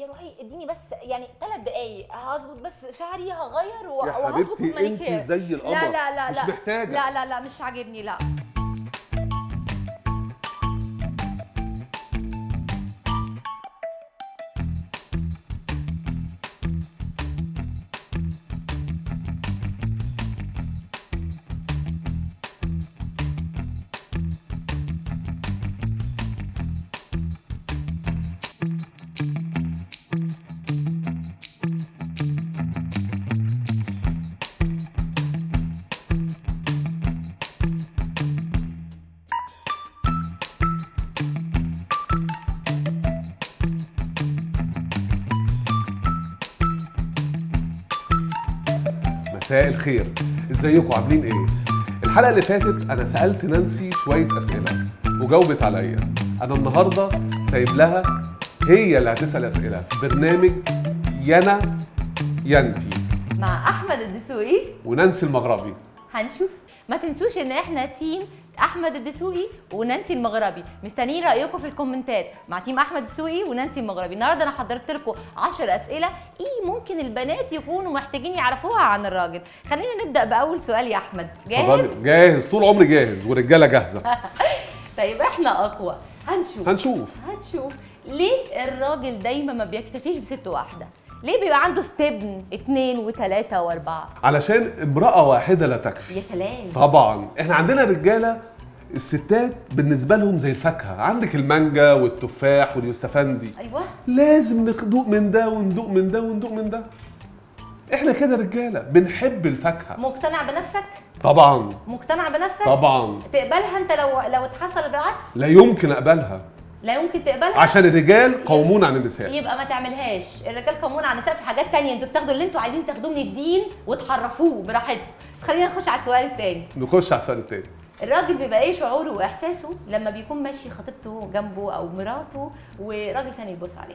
يا روحي اديني بس يعني ثلاث دقايق هظبط بس شعري هغير و- يا وهظبط حبيبتي انت المانيكير. زي القمر لا لا لا مش لا محتاجه لا لا لا مش عاجبني لا مساء الخير ازيكم عاملين ايه الحلقه اللي فاتت انا سالت نانسي شويه اسئله وجاوبت عليا انا النهارده سايب لها هي اللي هتسال اسئله في برنامج يانا يانتي مع احمد الدسوقي ونانسي المغربي هنشوف ما تنسوش ان احنا تيم احمد الدسوقي ونانسي المغربي مستنيين رايكم في الكومنتات مع تيم احمد الدسوقي ونانسي المغربي النهارده انا حضرت لكم 10 اسئله ايه ممكن البنات يكونوا محتاجين يعرفوها عن الراجل خلينا نبدا باول سؤال يا احمد جاهز اتفضلي. جاهز طول عمري جاهز ورجاله جاهزه طيب احنا اقوى هنشوف هنشوف هنشوف ليه الراجل دايما ما بيكتفيش بست واحده ليه بيبقى عنده ستبن اتنين وتلاته واربعه علشان امراه واحده لا تكفي يا سلام طبعا احنا عندنا رجاله الستات بالنسبه لهم زي الفاكهه عندك المانجا والتفاح واليوستفندي ايوه لازم ندوق من ده وندوق من ده وندوق من ده احنا كده رجاله بنحب الفاكهه مقتنع بنفسك طبعا مقتنع بنفسك طبعا تقبلها انت لو لو اتحصل بالعكس لا يمكن اقبلها لا يمكن تقبلها عشان الرجال قوامون عن النساء يبقى ما تعملهاش الرجال قوامون على النساء في حاجات تانية انتوا بتاخدوا اللي انتوا عايزين تاخدوه من الدين وتحرفوه براحتكم بس خلينا نخش على السؤال التاني نخش على السؤال التاني الراجل بيبقى ايه شعوره واحساسه لما بيكون ماشي خطيبته جنبه او مراته وراجل تاني يبص عليها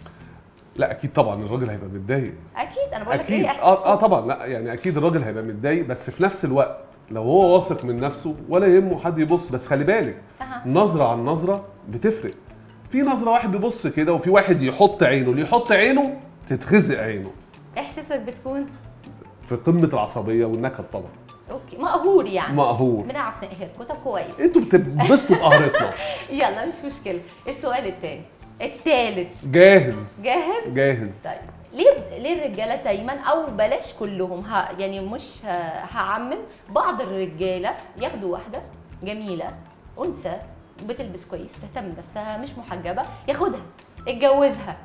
لا اكيد طبعا الراجل هيبقى متضايق اكيد انا بقول لك اكيد ايه احساسه اه, آه طبعا لا يعني اكيد الراجل هيبقى متضايق بس في نفس الوقت لو هو واثق من نفسه ولا يهمه حد يبص بس خلي بالك أها. نظره عن نظره بتفرق في نظره واحد بيبص كده وفي واحد يحط عينه اللي يحط عينه تتخزق عينه احساسك بتكون في قمه العصبيه والنكد طبعا اوكي مقهور يعني مقهور بنعرف نقهركم طب كويس انتوا بتتبسطوا بقهرتنا يلا مش مشكله السؤال التاني التالت جاهز جاهز جاهز طيب ليه ليه الرجاله دايما او بلاش كلهم ها يعني مش ه- هعمم بعض الرجاله ياخدوا واحده جميله انثى بتلبس كويس تهتم بنفسها مش محجبه ياخدها اتجوزها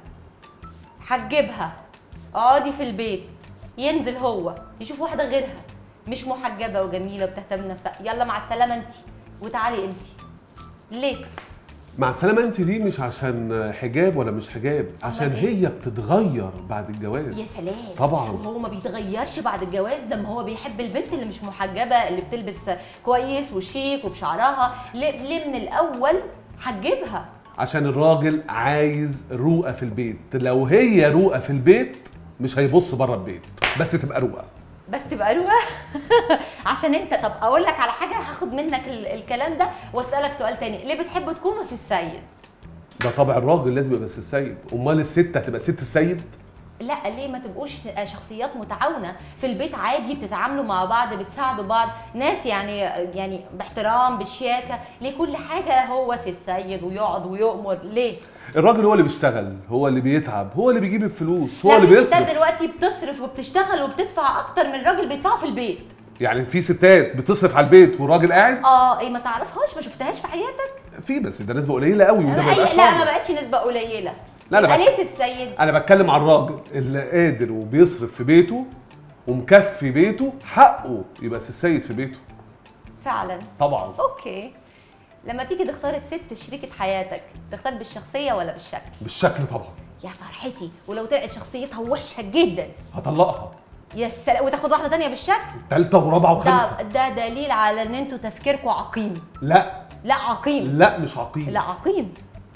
حجبها اقعدي في البيت ينزل هو يشوف واحده غيرها مش محجبه وجميله وبتهتم بنفسها يلا مع السلامه انت وتعالي انت ليه مع السلامه انت دي مش عشان حجاب ولا مش حجاب عشان إيه؟ هي بتتغير بعد الجواز يا سلام طبعا. وهو ما بيتغيرش بعد الجواز لما هو بيحب البنت اللي مش محجبه اللي بتلبس كويس وشيك وبشعرها ليه, ليه من الاول حجبها عشان الراجل عايز روقه في البيت لو هي روقه في البيت مش هيبص بره البيت بس تبقى روقه بس تبقى روقه عشان انت طب اقول لك على حاجه هاخد منك ال- الكلام ده واسالك سؤال تاني ليه بتحبوا تكونوا سي السيد ده طبع الراجل لازم يبقى سي السيد امال الست هتبقى ست السيد لا ليه ما تبقوش شخصيات متعاونه في البيت عادي بتتعاملوا مع بعض بتساعدوا بعض ناس يعني يعني باحترام بشياكه ليه كل حاجه هو سي السيد ويقعد ويؤمر ليه الراجل هو اللي بيشتغل هو اللي بيتعب هو اللي بيجيب الفلوس هو لا اللي في ستات بيصرف دلوقتي بتصرف وبتشتغل وبتدفع اكتر من الراجل بيدفعه في البيت يعني في ستات بتصرف على البيت والراجل قاعد اه ايه ما تعرفهاش ما شفتهاش في حياتك في بس ده نسبه قليله قوي وده ما أي- يبقاش لا راجل. ما بقتش نسبه قليله لا، أنا يبقى بك- ليه سي السيد انا بتكلم على الراجل اللي قادر وبيصرف في بيته ومكفي بيته حقه يبقى سي السيد في بيته فعلا طبعا اوكي لما تيجي تختار الست شريكة حياتك تختار بالشخصية ولا بالشكل؟ بالشكل طبعا يا فرحتي ولو طلعت شخصيتها وحشة جدا هطلقها يا سلام وتاخد واحدة تانية بالشكل ثالثه ورابعه وخامسه ده ده دليل على ان انتوا تفكيركم عقيم لا لا عقيم لا مش عقيم لا عقيم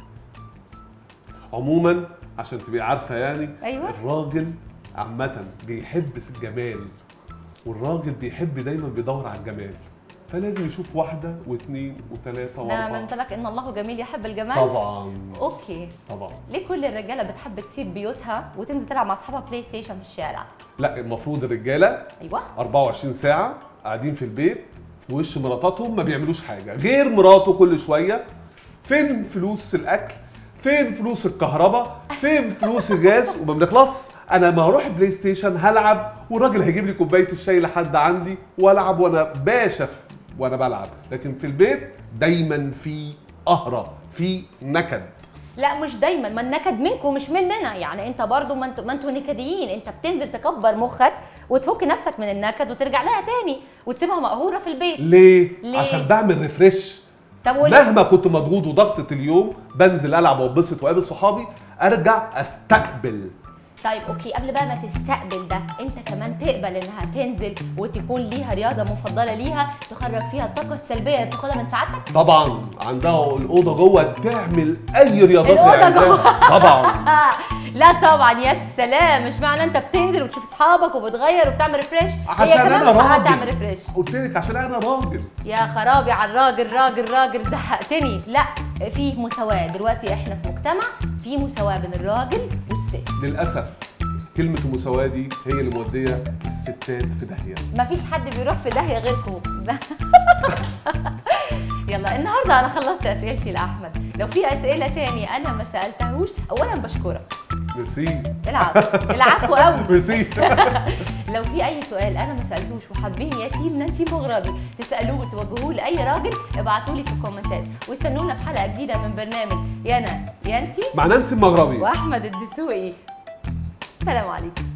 عموما عشان تبقي عارفه يعني أيوة. الراجل عامه بيحب الجمال والراجل بيحب دايما بيدور على الجمال فلازم يشوف واحده واثنين وثلاثه ده واربعه منطلق ان الله جميل يحب الجمال طبعا اوكي طبعا ليه كل الرجاله بتحب تسيب بيوتها وتنزل تلعب مع اصحابها بلاي ستيشن في الشارع لا المفروض الرجاله ايوه 24 ساعه قاعدين في البيت في وش مراتاتهم ما بيعملوش حاجه غير مراته كل شويه فين فلوس الاكل فين فلوس الكهرباء فين فلوس الغاز وما بنخلص انا ما هروح بلاي ستيشن هلعب والراجل هيجيب لي كوبايه الشاي لحد عندي والعب وانا باشا في- وانا بلعب لكن في البيت دايما في قهره في نكد لا مش دايما ما النكد منكم مش مننا يعني انت برضو ما انتوا ما انتوا نكديين انت بتنزل تكبر مخك وتفك نفسك من النكد وترجع لها تاني وتسيبها مقهوره في البيت ليه؟ ليه؟ عشان بعمل ريفرش طب وليه مهما كنت مضغوط وضغطة اليوم بنزل العب واتبسط واقابل صحابي ارجع استقبل طيب اوكي قبل بقى ما تستقبل ده انت كمان تقبل انها تنزل وتكون ليها رياضه مفضله ليها تخرج فيها الطاقه السلبيه اللي بتاخدها من سعادتك طبعا عندها الاوضه جوه تعمل اي رياضات الأوضة هي عايزاها. جوه. طبعا لا طبعا يا سلام مش معنى انت بتنزل وتشوف اصحابك وبتغير وبتعمل ريفريش هي عشان كمان انا هتعمل راجل ريفريش قلت لك عشان انا راجل يا خرابي على الراجل راجل راجل زهقتني لا في مساواة دلوقتي احنا في مجتمع في مساواة بين الراجل والست للاسف كلمه المساواه دي هي اللي موديه الستات في داهيه مفيش حد بيروح في داهية غيركم يلا النهارده انا خلصت اسئلتي لاحمد لو في اسئله تاني انا ما سالتهوش اولا بشكرك ميرسي العفو العفو قوي ميرسي لو في اي سؤال انا ما سالتوش وحابين يا تيم نانسي مغربي تسالوه وتوجهوه لاي راجل ابعتوا لي في الكومنتات واستنونا في حلقه جديده من برنامج يا انا يا انتي مع نانسي المغربي واحمد الدسوقي سلام عليكم